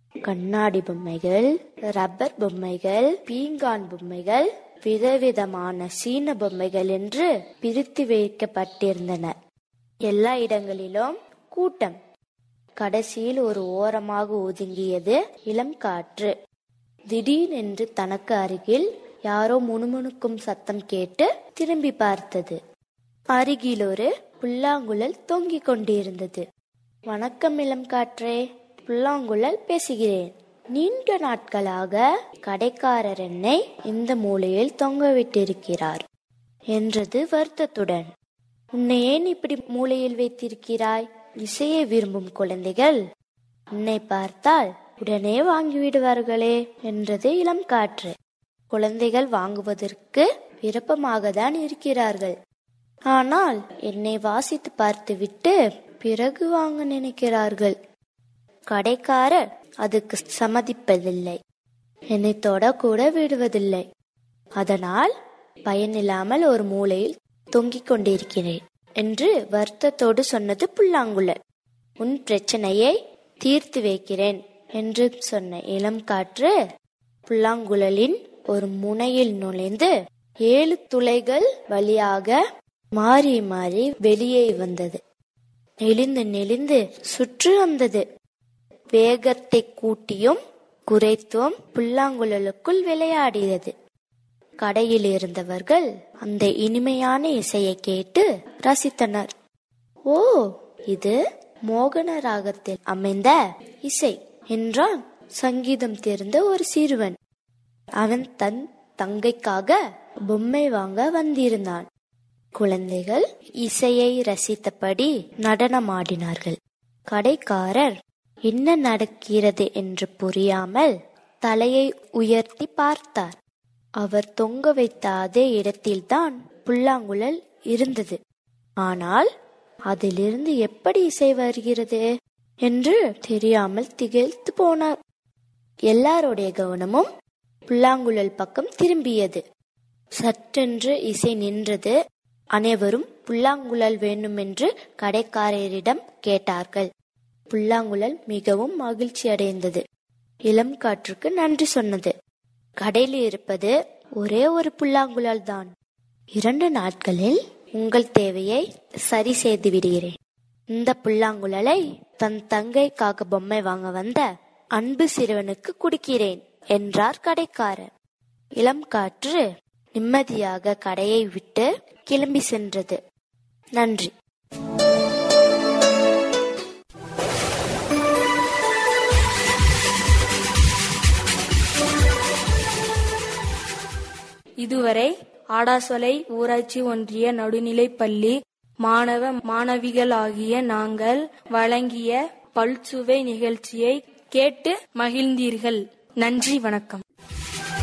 கண்ணாடி பொம்மைகள் ரப்பர் பொம்மைகள் பீங்கான் பொம்மைகள் விதவிதமான சீன பொம்மைகள் என்று பிரித்து வைக்கப்பட்டிருந்தன எல்லா இடங்களிலும் கூட்டம் கடைசியில் ஒரு ஓரமாக ஒதுங்கியது இளம் காற்று திடீரென்று தனக்கு அருகில் யாரோ முணுமுணுக்கும் சத்தம் கேட்டு திரும்பி பார்த்தது அருகில் ஒரு புல்லாங்குழல் தொங்கிக் கொண்டிருந்தது வணக்கம் இளம் காற்றே புல்லாங்குழல் பேசுகிறேன் நீண்ட நாட்களாக கடைக்காரர் என்னை இந்த மூலையில் தொங்கவிட்டிருக்கிறார் என்றது வருத்தத்துடன் உன்னை ஏன் இப்படி மூலையில் வைத்திருக்கிறாய் இசையை விரும்பும் குழந்தைகள் உன்னை பார்த்தால் உடனே வாங்கிவிடுவார்களே என்றது இளம் காற்று குழந்தைகள் வாங்குவதற்கு விருப்பமாக தான் இருக்கிறார்கள் ஆனால் என்னை வாசித்து பார்த்துவிட்டு பிறகு வாங்க நினைக்கிறார்கள் கடைக்காரர் அதுக்கு சம்மதிப்பதில்லை என்னை தொடக்கூட விடுவதில்லை அதனால் பயனில்லாமல் ஒரு மூலையில் தொங்கிக் கொண்டிருக்கிறேன் என்று வருத்தத்தோடு சொன்னது புல்லாங்குழல் உன் பிரச்சனையை தீர்த்து வைக்கிறேன் என்று சொன்ன இளம் காற்று புல்லாங்குழலின் ஒரு முனையில் நுழைந்து ஏழு துளைகள் வழியாக மாறி மாறி வெளியே வந்தது நெளிந்து நெளிந்து சுற்று வந்தது வேகத்தை கூட்டியும் குறைத்தும் புல்லாங்குழலுக்குள் விளையாடியது கடையில் இருந்தவர்கள் அந்த இனிமையான இசையை கேட்டு ரசித்தனர் ஓ இது மோகன ராகத்தில் அமைந்த இசை என்றான் சங்கீதம் தெரிந்த ஒரு சிறுவன் அவன் தன் தங்கைக்காக பொம்மை வாங்க வந்திருந்தான் குழந்தைகள் இசையை ரசித்தபடி நடனமாடினார்கள் கடைக்காரர் என்ன நடக்கிறது என்று புரியாமல் தலையை உயர்த்தி பார்த்தார் அவர் தொங்க வைத்த அதே இடத்தில்தான் புல்லாங்குழல் இருந்தது ஆனால் அதிலிருந்து எப்படி இசை வருகிறது என்று தெரியாமல் திகைத்து போனார் எல்லாருடைய கவனமும் புல்லாங்குழல் பக்கம் திரும்பியது சற்றென்று இசை நின்றது அனைவரும் புல்லாங்குழல் வேண்டுமென்று கடைக்காரரிடம் கேட்டார்கள் புல்லாங்குழல் மிகவும் மகிழ்ச்சி அடைந்தது இளம் காற்றுக்கு நன்றி சொன்னது கடையில் இருப்பது ஒரே ஒரு புல்லாங்குழல் தான் இரண்டு நாட்களில் உங்கள் தேவையை சரி செய்து விடுகிறேன் இந்த புல்லாங்குழலை தன் தங்கைக்காக பொம்மை வாங்க வந்த அன்பு சிறுவனுக்கு கொடுக்கிறேன் என்றார் கடைக்காரர் இளம் காற்று நிம்மதியாக கடையை விட்டு கிளம்பி சென்றது நன்றி இதுவரை ஆடாசொலை ஊராட்சி ஒன்றிய நடுநிலைப்பள்ளி மாணவ மாணவிகளாகிய நாங்கள் வழங்கிய பல்சுவை நிகழ்ச்சியை கேட்டு மகிழ்ந்தீர்கள் நன்றி வணக்கம்